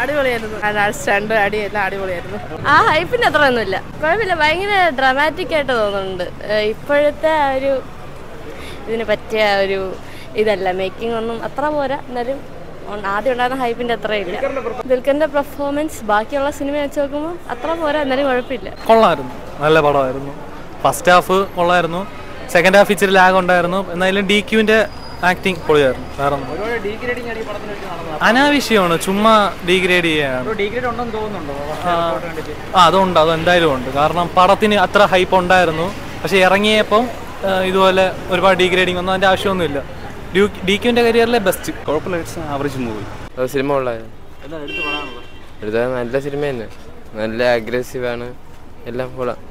അടിപൊളിയായിരുന്നു സ്റ്റണ്ട് അടി എല്ലാം അടിപൊളിയായിരുന്നു ആ ഹൈപ്പിന് അത്ര ഒന്നുമില്ല കുഴപ്പമില്ല ഭയങ്കര ഡ്രാമാറ്റിക് ആയിട്ട് തോന്നുന്നുണ്ട് ഏഹ് ഇപ്പോഴത്തെ ആ ഒരു ഇതിന് പറ്റിയ ഒരു ഇതല്ല മേക്കിംഗ് ഒന്നും അത്ര പോരാ എന്നാലും ഉൺ- ആദ്യം ഉണ്ടായിരുന്ന ഹൈപ്പിന്റെ അത്ര ഇല്ല ദുൽഖറിന്റെ പെർഫോമൻസ് ബാക്കിയുള്ള സിനിമ വെച്ച് നോക്കുമ്പോൾ അത്ര പോരാ എന്നാലും കുഴപ്പമില്ല കൊള്ളായിരുന്നു നല്ല പടമായിരുന്നു ഫസ്റ്റ് ഹാഫ് കൊള്ളായിരുന്നു സെക്കൻഡ് ഹാഫ് ഇച്ചിരി ലാഗ് ഉണ്ടായിരുന്നു എന്നാലും ഡി ക്യൂവിന്റെ ആക്ടിങ് പൊളിയായിരുന്നു വേറെ ഒന്നും. അനാവശ്യമാണ് ചുമ്മാ ഡീഗ്രേഡ് ചെയ്യാണ് ഡിഗ്രി ഉണ്ടെന്ന് തോന്നുന്നുണ്ടോ ആ അതുണ്ട് അത് എന്തായാലും ഉണ്ട് കാരണം പടത്തിന് അത്ര ഹൈപ്പ് ഉണ്ടായിരുന്നു പക്ഷെ ഇറങ്ങിയപ്പം ആ, ഇതുപോലെ ഒരുപാട് ഡീഗ്രേഡിങ് ഒന്നും അതിന്റെ ആവശ്യമൊന്നുമില്ല ഡി ക്യൂവിന്റെ കരിയറിലെ ബെസ്റ്റ് കുഴപ്പമില്ല ഇറ്റ്സ് ആവറേജ് മൂവി സിനിമ കൊള്ളായിരുന്നു എടുത്തത് നല്ല സിനിമ തന്നെ നല്ല അഗ്രസീവ് ആണ് എല്ലാം കൊള്ളാം